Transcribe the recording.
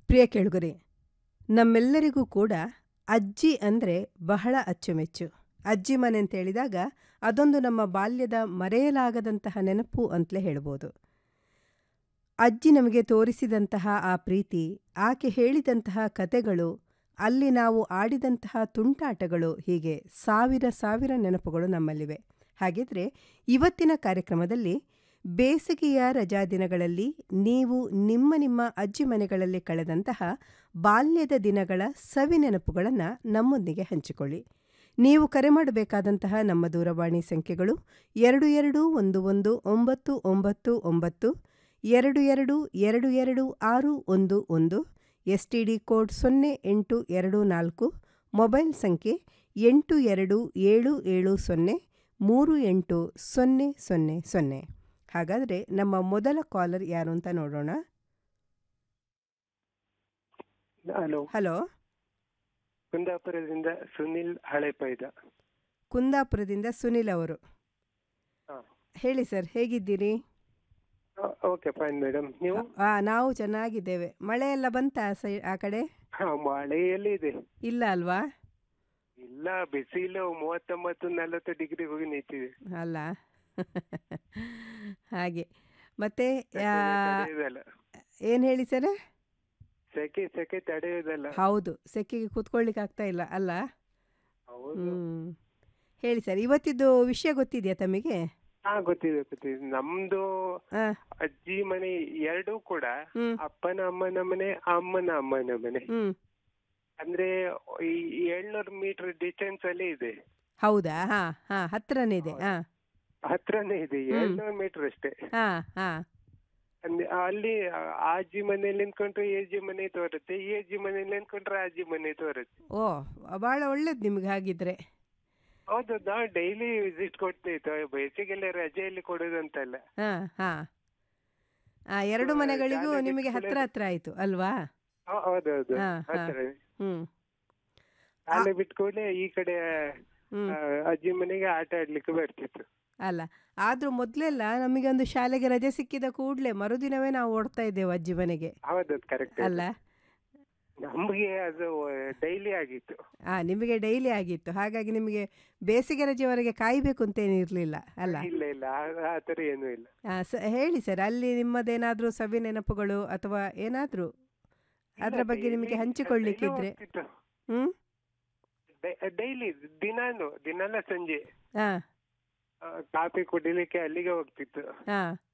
ಪ್ರಿಯ ಕೇಳುಗರೆ ನಮ್ಮೆಲ್ಲರಿಗೂ ಕೂಡ ಅಜ್ಜಿ ಅಂದರೆ ಬಹಳ ಅಚ್ಚುಮೆಚ್ಚು ಅಜ್ಜಿ ಮನೆ ಅಂತ ಹೇಳಿದಾಗ ಅದೊಂದು ನಮ್ಮ ಬಾಲ್ಯದ ಮರೆಯಲಾಗದಂತಹ ನೆನಪು ಅಂತಲೇ ಹೇಳ್ಬೋದು ಅಜ್ಜಿ ನಮಗೆ ತೋರಿಸಿದಂತಹ ಆ ಪ್ರೀತಿ ಆಕೆ ಹೇಳಿದಂತಹ ಕತೆಗಳು ಅಲ್ಲಿ ನಾವು ಆಡಿದಂತಹ ತುಂಟಾಟಗಳು ಹೀಗೆ ಸಾವಿರ ಸಾವಿರ ನೆನಪುಗಳು ನಮ್ಮಲ್ಲಿವೆ ಹಾಗಿದ್ರೆ ಇವತ್ತಿನ ಕಾರ್ಯಕ್ರಮದಲ್ಲಿ ಬೇಸಿಗೆಯ ರಜಾದಿನಗಳಲ್ಲಿ ನೀವು ನಿಮ್ಮ ನಿಮ್ಮ ಅಜ್ಜಿ ಮನೆಗಳಲ್ಲಿ ಕಳೆದಂತಹ ಬಾಲ್ಯದ ದಿನಗಳ ಸವಿ ನೆನಪುಗಳನ್ನು ನಮ್ಮೊಂದಿಗೆ ಹಂಚಿಕೊಳ್ಳಿ ನೀವು ಕರೆ ಮಾಡಬೇಕಾದಂತಹ ನಮ್ಮ ದೂರವಾಣಿ ಸಂಖ್ಯೆಗಳು ಎರಡು ಎರಡು ಒಂದು ಒಂದು ಒಂಬತ್ತು ಒಂಬತ್ತು ಒಂಬತ್ತು ಎರಡು ಎರಡು ಎರಡು ಎರಡು ಆರು ಒಂದು ಒಂದು ಎಸ್ ಟಿ ಡಿ ಕೋಡ್ ಸೊನ್ನೆ ಎಂಟು ಎರಡು ನಾಲ್ಕು ಮೊಬೈಲ್ ಸಂಖ್ಯೆ ಎಂಟು ಎರಡು ಏಳು ಏಳು ಸೊನ್ನೆ ಮೂರು ಎಂಟು ಸೊನ್ನೆ ಸೊನ್ನೆ ಸೊನ್ನೆ ಹಾಗಾದರೆ ನಮ್ಮ ಮೊದಲ ಕಾಲರ್ ಯಾರು ಅಂತ ನೋಡೋಣ ಹಲೋ ಹಲೋ ಕುಂದಾಪುರದಿಂದ ಸುನಿಲ್ ಹಳೆಪೈದ ಕುಂದಾಪುರದಿಂದ ಸುನಿಲ್ ಅವರು ಹಾ. ಹೇಳಿ ಸರ್ ಹೇಗಿದ್ದೀರಿ ಓಕೆ ಫೈನ್ ಮೇಡಮ್ ನೀವು ಆ ನಾವು ಚೆನ್ನಾಗಿದ್ದೇವೆ ಮಳೆ ಎಲ್ಲ ಬಂತಾ ಸೈ ಆ ಕಡೆ ಹಾ ಮಳೆಯಲ್ಲಿ ಇದೆ ಇಲ್ಲ ಅಲ್ವಾ ಇಲ್ಲ ಬಿಸಿಲು ಮೂವತ್ತೊಂಬತ್ತು ನಲವತ್ತು ಡಿಗ್ರಿ ಹೋಗಿ ನಿಂತಿದೆ ಅಲ್ಲ ಹಾಗೆ ಮತ್ತೆ ತಡೆಯುವುದಲ್ಲ ಏನು ಹೇಳಿ ಸರ್ ಸೆಕೆ ಸೆಕೆ ತಡೆಯುವುದಲ್ಲ ಹೌದು ಸೆಕೆಗೆ ಕೂತ್ಕೊಳ್ಳಿಕ್ಕೆ ಆಗ್ತಾ ಇಲ್ಲ ಅಲ್ಲ ಹೌದು ಹ್ಮ್ ಹೇಳಿ ಸರ್ ಇವತ್ತಿದ್ದು ವಿಷಯ ಗೊತ್ತಿದೆಯಾ ತಮಗೆ ಹಾ ಗೊತ್ತಿದೆ ಗೊತ್ತಿದೆ ನಮ್ದು ಆ, ಅಜ್ಜಿ ಮನೆ ಎರಡೂ ಕೂಡ ಹ್ಮ್ ಅಪ್ಪನ ಅಮ್ಮನ ಮನೆ ಅಮ್ಮನ ಅಮ್ಮನ ಮನೆ ಹ್ಮ್ ಅಂದ್ರೆ ಈ ಏಳ್ನೂರು ಮೀಟರ್ ಡಿಸ್ಟೆನ್ಸ್ ಅಲ್ಲಿ ಇದೆ ಹೌದಾ ಹಾ ಹಾ ಹತ್ರನೇ ಇದೆ ಹಾ ಹತ್ರನೇ ಇದೆ ಹ್ಮ್. ಏಳ್ನೂರು ಮೀಟರ್ ಅಷ್ಟೇ ಹಾ ಹಾ ಅಂದ್ರೆ ಅಲ್ಲಿ ಆ ಅಜ್ಜಿ ಮನೇಲಿ ನಿಂತ್ಕೊಂಡ್ರೆ ಈ ಅಜ್ಜಿ ಮನೆ ತೋರುತ್ತೆ ಈ ಅಜ್ಜಿ ಮನೇಲಿ ನಿಂತ್ಕೊಂಡ್ರೆ ಆ ಅಜ್ಜಿ ಮನೆ ತೋರುತ್ತೆ ಓ ಭಾಳ ಒಳ್ಳೇದು ನಿಮ್ಗೆ ಹಾಗಿದ್ರೆ ಹೌದು ನಾವು ಡೈಲಿ ವಿಸಿಟ್ ಕೊಡ್ತೀವಿ ಬೇಸಿಗೆಲ್ಲ ರಜೆಯಲ್ಲಿ ಕೊಡೋದಂತಲ್ಲ ಹಾ ಹಾ ಆ ಎರಡು ಆ, ಮನೆಗಳಿಗೂ ಶಾಲೆ ನಿಮಗೆ ಬಿಟ್ಮೇಲೆ- ಹತ್ರ ಹತ್ರ ಆಯ್ತು ಅಲ್ವಾ ಹೌ- ಹೌದೌದು ಹಾ, ಹಾ. ಹತ್ರ ಹ್ಮ್ ಶಾಲೆ ಬಿಟ್ಟ ಕೂಡಲೇ ಈ ಕಡೆ ಹ್ಮ್ ಆ, ಅಜ್ಜಿ ಮನೆಗೆ ಆಟ ಆಡ್ಲಿಕ್ಕೆ ಬರ್ತಿತ್ತು ಅಲ್ಲ ಆದ್ರೂ ಮೊದ್ಲೆಲ್ಲ ನಮಗೆ ಒಂದು ಶಾಲೆಗೆ ರಜೆ ಸಿಕ್ಕಿದ ಕೂಡಲೇ ಮರುದಿನವೇ ನಾವು ಓಡ್ತಾ ಇದ್ದೇವೆ ಅಜ್ಜಿ ಮನೆಗೆ ಹೌದೌದು ಕರೆಕ್ಟ್ ಅಲ್ಲ ನಮ್ಗೆ ಅದು ಡೈಲಿ ಆಗಿತ್ತು ಆ ನಿಮಗೆ ಡೈಲಿ ಆಗಿತ್ತು ಹಾಗಾಗಿ ನಿಮಗೆ ಬೇಸಿಗೆ ರಜೆವರೆಗೆ ಕಾಯಬೇಕು ಅಂತೇನು ಇರಲಿಲ್ಲ ಅಲ್ಲ ಇಲ್ಲ ಇಲ್ಲ ಆ- ಆ ತರ ಏನೂ ಇಲ್ಲ ಆ, ಸ ಹೇಳಿ ಸರ್ ಅಲ್ಲಿ ನಿಮ್ಮದೇನಾದ್ರೂ ಸವಿ ನೆನಪುಗಳು ಅಥವಾ ಏನಾದ್ರೂ ಅದರ ಬಗ್ಗೆ ನಿಮಗೆ ಹಂಚಿಕೊಳ್ಳಿಕ್ಕಿದ್ರೆ ಹ್ಮ್ ಡೈಲಿ ದಿನಾನು ದಿನಾಲ ಸಂಜೆ ಹಾ ಆ, ಕಾಫಿ ಕುಡಿಲಿಕ್ಕೆ ಅಲ್ಲಿಗೆ ಹೋಗ್ತಿತ್ತು ಹಾ